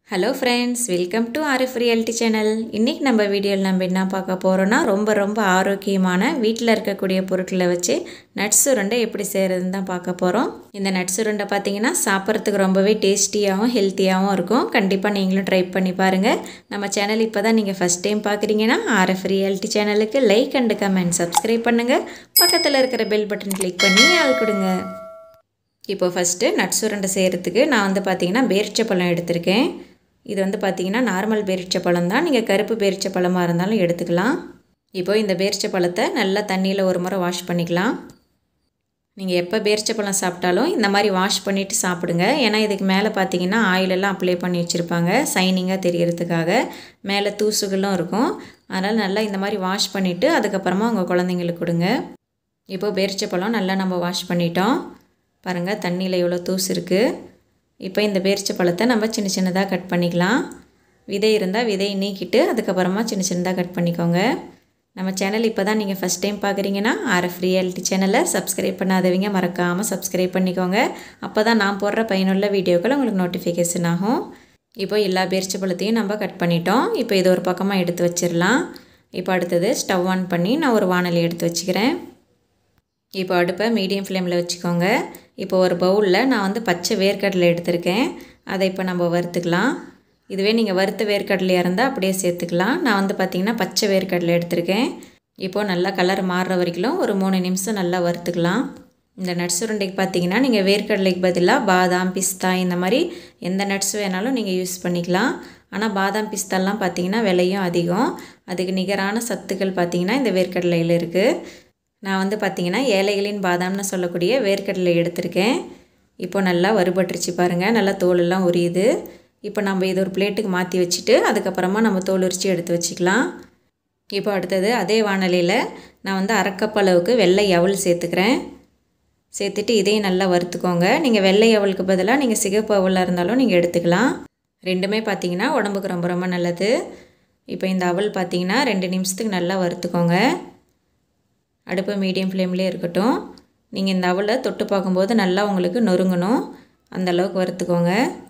hello friends welcome to RF reality channel இன்றைக்கி நம்ம வீடியோவில் நம்ம என்ன பார்க்க போகிறோன்னா ரொம்ப ரொம்ப ஆரோக்கியமான வீட்டில் இருக்கக்கூடிய பொருட்களை வச்சு நட்ஸ் உருண்டை எப்படி செய்கிறதுன்னு தான் பார்க்க போகிறோம் இந்த நட்ஸ் உருண்டை பார்த்தீங்கன்னா சாப்பிட்றதுக்கு ரொம்பவே டேஸ்டியாகவும் ஹெல்த்தியாகவும் இருக்கும் கண்டிப்பாக நீங்களும் ட்ரை பண்ணி பாருங்கள் நம்ம சேனல் இப்போ தான் நீங்கள் ஃபஸ்ட் டைம் பார்க்குறீங்கன்னா ஆர்எஃப் ரியாலிட்டி சேனலுக்கு லைக் அண்டு கமெண்ட் சப்ஸ்கிரைப் பண்ணுங்கள் பக்கத்தில் இருக்கிற பெல் பட்டன் கிளிக் பண்ணி ஆள் கொடுங்க இப்போ ஃபஸ்ட்டு நட்ஸ் உருண்டை செய்கிறதுக்கு நான் வந்து பார்த்திங்கன்னா பேரிச்சப்பழம் எடுத்திருக்கேன் இது வந்து பார்த்திங்கன்னா நார்மல் பேரிச்சப்பழம் தான் நீங்கள் கருப்பு பேரிச்சப்பழமாக இருந்தாலும் எடுத்துக்கலாம் இப்போ இந்த பேரிச்சப்பழத்தை நல்லா தண்ணியில் ஒரு முறை வாஷ் பண்ணிக்கலாம் நீங்கள் எப்போ பேரிச்சப்பழம் சாப்பிட்டாலும் இந்த மாதிரி வாஷ் பண்ணிவிட்டு சாப்பிடுங்க ஏன்னா இதுக்கு மேலே பார்த்தீங்கன்னா ஆயிலெல்லாம் அப்ளை பண்ணி வச்சுருப்பாங்க சைனிங்காக தெரியறதுக்காக மேலே தூசுகளும் இருக்கும் அதனால் நல்லா இந்த மாதிரி வாஷ் பண்ணிவிட்டு அதுக்கப்புறமா உங்கள் குழந்தைங்களுக்கு கொடுங்க இப்போது பேரிச்சப்பழம் நல்லா நம்ம வாஷ் பண்ணிட்டோம் பாருங்கள் தண்ணியில் எவ்வளோ தூசு இருக்குது இப்போ இந்த பேரிச்ச பழத்தை நம்ம சின்ன சின்னதாக கட் பண்ணிக்கலாம் விதை இருந்தால் விதையை நீக்கிட்டு அதுக்கப்புறமா சின்ன சின்னதாக கட் பண்ணிக்கோங்க நம்ம சேனல் இப்போ தான் நீங்கள் ஃபஸ்ட் டைம் பார்க்குறீங்கன்னா ஆர்எஃப் ரியாலிட்டி சேனலை சப்ஸ்கிரைப் பண்ணாதவங்க மறக்காமல் சப்ஸ்கிரைப் பண்ணிக்கோங்க அப்போ தான் நான் போடுற பயனுள்ள வீடியோக்கள் உங்களுக்கு நோட்டிஃபிகேஷன் ஆகும் இப்போ எல்லா பேரிச்ச பழத்தையும் நம்ம கட் பண்ணிட்டோம் இப்போ இது ஒரு பக்கமாக எடுத்து வச்சிடலாம் இப்போ அடுத்தது ஸ்டவ் ஆன் பண்ணி நான் ஒரு வானொலி எடுத்து வச்சுக்கிறேன் இப்போ அடுப்பை மீடியம் ஃப்ளேமில் வச்சுக்கோங்க இப்போ ஒரு பவுலில் நான் வந்து பச்சை வேர்க்கடலை எடுத்திருக்கேன் அதை இப்போ நம்ம வறுத்துக்கலாம் இதுவே நீங்கள் வறுத்த வேர்க்கடலையாக இருந்தால் அப்படியே சேர்த்துக்கலாம் நான் வந்து பார்த்திங்கன்னா பச்சை வேர்க்கடலை எடுத்திருக்கேன் இப்போது நல்லா கலர் மாறுற வரைக்கும் ஒரு மூணு நிமிஷம் நல்லா வறுத்துக்கலாம் இந்த நட்ஸ் உருண்டைக்கு பார்த்தீங்கன்னா நீங்கள் வேர்க்கடலைக்கு பதிலாக பாதாம் பிஸ்தா இந்த மாதிரி எந்த நட்ஸ் வேணாலும் நீங்கள் யூஸ் பண்ணிக்கலாம் ஆனால் பாதாம் பிஸ்தாலாம் பார்த்தீங்கன்னா விலையும் அதிகம் அதுக்கு நிகரான சத்துக்கள் பார்த்திங்கன்னா இந்த வேர்க்கடலையில் இருக்குது நான் வந்து பார்த்திங்கன்னா ஏழைகளின் பாதாம்னு சொல்லக்கூடிய வேர்க்கடலை எடுத்திருக்கேன் இப்போ நல்லா வறுபட்டுருச்சு பாருங்கள் நல்லா தோலெல்லாம் உரியுது இப்போ நம்ம இது ஒரு பிளேட்டுக்கு மாற்றி வச்சுட்டு அதுக்கப்புறமா நம்ம தோல் உரித்து எடுத்து வச்சுக்கலாம் இப்போ அடுத்தது அதே வானலியில் நான் வந்து அரைக்கப் அளவுக்கு வெள்ளை அவல் சேர்த்துக்கிறேன் சேர்த்துட்டு இதையும் நல்லா வறுத்துக்கோங்க நீங்கள் வெள்ளை அவலுக்கு பதிலாக நீங்கள் சிகப்பு அவலாக இருந்தாலும் நீங்கள் எடுத்துக்கலாம் ரெண்டுமே பார்த்தீங்கன்னா உடம்புக்கு ரொம்ப ரொம்ப நல்லது இப்போ இந்த அவல் பார்த்தீங்கன்னா ரெண்டு நிமிஷத்துக்கு நல்லா வறுத்துக்கோங்க அடுப்பு மீடியம் ஃப்ளேம்லேயே இருக்கட்டும் நீங்கள் இந்த அவலை தொட்டு பார்க்கும்போது நல்லா உங்களுக்கு நொறுங்கணும் அந்த அளவுக்கு வறுத்துக்கோங்க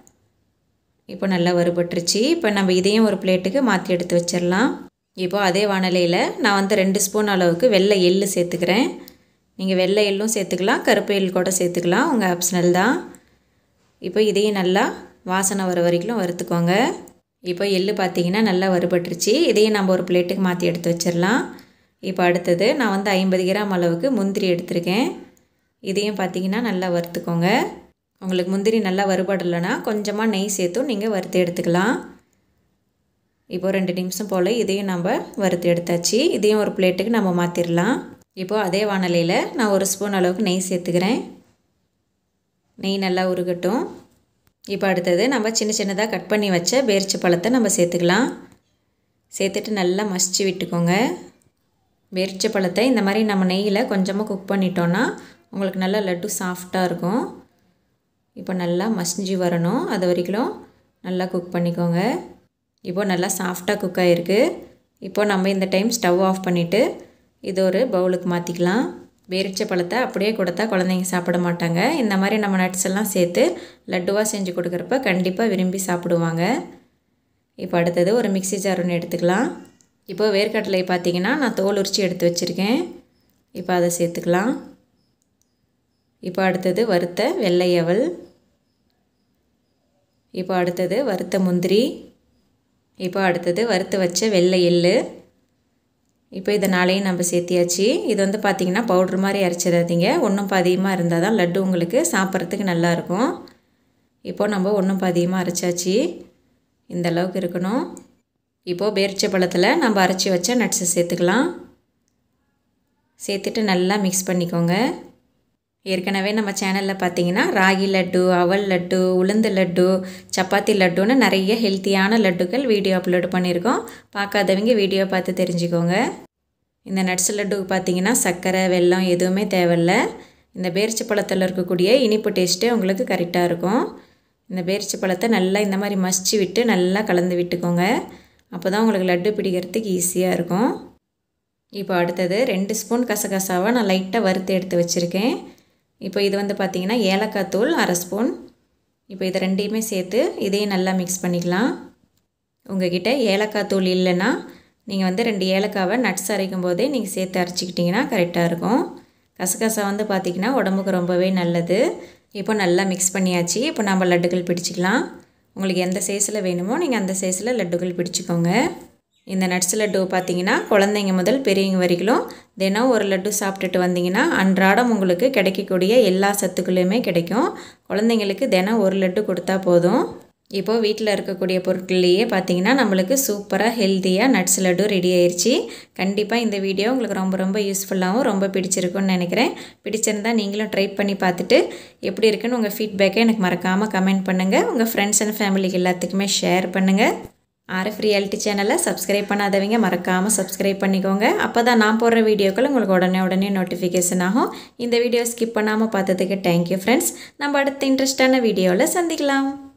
இப்போ நல்லா வறுபட்டுருச்சு இப்போ நம்ம இதையும் ஒரு பிளேட்டுக்கு மாற்றி எடுத்து வச்சிடலாம் இப்போ அதே வானலையில் நான் வந்து ரெண்டு ஸ்பூன் அளவுக்கு வெள்ளை எள்ளு சேர்த்துக்கிறேன் நீங்கள் வெள்ளை எள்ளும் சேர்த்துக்கலாம் கருப்பு எள் கூட சேர்த்துக்கலாம் உங்கள் ஆப்ஷனல் தான் இப்போ இதையும் நல்லா வாசனை வர வரைக்கும் வறுத்துக்கோங்க இப்போ எள்ளு பார்த்தீங்கன்னா நல்லா வறுபட்டுருச்சு இதையும் நம்ம ஒரு பிளேட்டுக்கு மாற்றி எடுத்து வச்சிடலாம் இப்போ அடுத்தது நான் வந்து ஐம்பது கிராம் அளவுக்கு முந்திரி எடுத்திருக்கேன் இதையும் பார்த்தீங்கன்னா நல்லா வறுத்துக்கோங்க உங்களுக்கு முந்திரி நல்லா வறுபடலைன்னா கொஞ்சமாக நெய் சேர்த்தும் நீங்கள் வறுத்து எடுத்துக்கலாம் இப்போ ரெண்டு நிமிஷம் போல் இதையும் நம்ம வறுத்து எடுத்தாச்சு இதையும் ஒரு பிளேட்டுக்கு நம்ம மாற்றிடலாம் இப்போது அதே வானலையில் நான் ஒரு ஸ்பூன் அளவுக்கு நெய் சேர்த்துக்கிறேன் நெய் நல்லா உருகட்டும் இப்போ அடுத்தது நம்ம சின்ன சின்னதாக கட் பண்ணி வச்ச பேரிச்ச பழத்தை நம்ம சேர்த்துக்கலாம் சேர்த்துட்டு நல்லா மசிச்சு விட்டுக்கோங்க வெறிச்ச பழத்தை இந்த மாதிரி நம்ம நெய்யில் கொஞ்சமாக குக் பண்ணிட்டோன்னா உங்களுக்கு நல்லா லட்டு சாஃப்டாக இருக்கும் இப்போ நல்லா மசிஞ்சு வரணும் அது வரைக்கும் நல்லா குக் பண்ணிக்கோங்க இப்போ நல்லா சாஃப்டாக குக் ஆகிருக்கு இப்போ நம்ம இந்த டைம் ஸ்டவ் ஆஃப் பண்ணிவிட்டு இது ஒரு பவுலுக்கு மாற்றிக்கலாம் வெறிச்ச பழத்தை அப்படியே கொடுத்தா குழந்தைங்க சாப்பிட மாட்டாங்க இந்த மாதிரி நம்ம நட்ஸ் எல்லாம் சேர்த்து லட்டுவாக செஞ்சு கொடுக்குறப்ப கண்டிப்பாக விரும்பி சாப்பிடுவாங்க இப்போ அடுத்தது ஒரு மிக்சி ஜார் ஒன்று எடுத்துக்கலாம் இப்போ வேர்க்கடலை பார்த்தீங்கன்னா நான் தோல் உரித்து எடுத்து வச்சுருக்கேன் இப்போ அதை சேர்த்துக்கலாம் இப்போ அடுத்தது வறுத்த வெள்ளை அவல் இப்போ அடுத்தது வறுத்த முந்திரி இப்போ அடுத்தது வறுத்து வச்ச வெள்ளை எள்ளு இப்போ இதை நாளையும் நம்ம சேர்த்தியாச்சு இது வந்து பார்த்திங்கன்னா பவுட்ரு மாதிரி அரைச்சிடாதீங்க ஒன்றும் பாதியமாக இருந்தால் தான் லட்டு உங்களுக்கு சாப்பிட்றதுக்கு நல்லாயிருக்கும் இப்போ நம்ம ஒன்றும் பாதியமாக அரைச்சாச்சு இந்த அளவுக்கு இருக்கணும் இப்போது பேரிச்ச பழத்தில் நம்ம அரைச்சி வச்ச நட்ஸை சேர்த்துக்கலாம் சேர்த்துட்டு நல்லா மிக்ஸ் பண்ணிக்கோங்க ஏற்கனவே நம்ம சேனலில் பார்த்தீங்கன்னா ராகி லட்டு அவல் லட்டு உளுந்து லட்டு சப்பாத்தி லட்டுன்னு நிறைய ஹெல்த்தியான லட்டுகள் வீடியோ அப்லோடு பண்ணியிருக்கோம் பார்க்காதவங்க வீடியோ பார்த்து தெரிஞ்சுக்கோங்க இந்த நட்ஸ் லட்டுக்கு பார்த்தீங்கன்னா சர்க்கரை வெல்லம் எதுவுமே தேவையில்ல இந்த பேரிச்ச பழத்தில் இருக்கக்கூடிய இனிப்பு டேஸ்ட்டே உங்களுக்கு கரெக்டாக இருக்கும் இந்த பேரிச்ச பழத்தை நல்லா இந்த மாதிரி மசிச்சு விட்டு நல்லா கலந்து விட்டுக்கோங்க அப்போ தான் உங்களுக்கு லட்டு பிடிக்கிறதுக்கு ஈஸியாக இருக்கும் இப்போ அடுத்தது ரெண்டு ஸ்பூன் கசகசாவை நான் லைட்டாக வறுத்து எடுத்து வச்சுருக்கேன் இப்போ இது வந்து பார்த்திங்கன்னா ஏலக்காய் தூள் அரை ஸ்பூன் இப்போ இதை ரெண்டையுமே சேர்த்து இதையும் நல்லா மிக்ஸ் பண்ணிக்கலாம் உங்ககிட்ட ஏலக்காய் தூள் இல்லைன்னா நீங்கள் வந்து ரெண்டு ஏலக்காவை நட்ஸ் அரைக்கும் போதே நீங்கள் சேர்த்து அரைச்சிக்கிட்டிங்கன்னா கரெக்டாக இருக்கும் கசகசா வந்து பார்த்திங்கன்னா உடம்புக்கு ரொம்பவே நல்லது இப்போ நல்லா மிக்ஸ் பண்ணியாச்சு இப்போ நம்ம லட்டுகள் பிடிச்சிக்கலாம் உங்களுக்கு எந்த சைஸில் வேணுமோ நீங்கள் அந்த சைஸில் லட்டுகள் பிடிச்சிக்கோங்க இந்த நட்ஸ் லட்டு பார்த்தீங்கன்னா குழந்தைங்க முதல் பெரியவங்க வரைக்கும் தினம் ஒரு லட்டு சாப்பிட்டுட்டு வந்தீங்கன்னா அன்றாடம் உங்களுக்கு கிடைக்கக்கூடிய எல்லா சத்துக்களுமே கிடைக்கும் குழந்தைங்களுக்கு தினம் ஒரு லட்டு கொடுத்தா போதும் இப்போது வீட்டில் இருக்கக்கூடிய பொருட்கள்லேயே பார்த்தீங்கன்னா நம்மளுக்கு சூப்பராக ஹெல்த்தியாக நட்ஸ் லட்டு ரெடி ஆயிடுச்சு கண்டிப்பாக இந்த வீடியோ உங்களுக்கு ரொம்ப ரொம்ப யூஸ்ஃபுல்லாகவும் ரொம்ப பிடிச்சிருக்குன்னு நினைக்கிறேன் பிடிச்சிருந்தால் நீங்களும் ட்ரை பண்ணி பார்த்துட்டு எப்படி இருக்குன்னு உங்கள் ஃபீட்பேக்கை எனக்கு மறக்காமல் கமெண்ட் பண்ணுங்கள் உங்கள் ஃப்ரெண்ட்ஸ் அண்ட் ஃபேமிலிக்கு எல்லாத்துக்குமே ஷேர் பண்ணுங்கள் ஆர்எஃப் ரியாலிட்டி சேனலை சப்ஸ்கிரைப் பண்ணாதவங்க மறக்காமல் சப்ஸ்கிரைப் பண்ணிக்கோங்க அப்போ தான் நான் போடுற வீடியோக்கள் உங்களுக்கு உடனே உடனே நோட்டிஃபிகேஷன் ஆகும் இந்த வீடியோ ஸ்கிப் பண்ணாமல் பார்த்ததுக்கு தேங்க்யூ ஃப்ரெண்ட்ஸ் நம்ம அடுத்த இன்ட்ரெஸ்டான வீடியோவில் சந்திக்கலாம்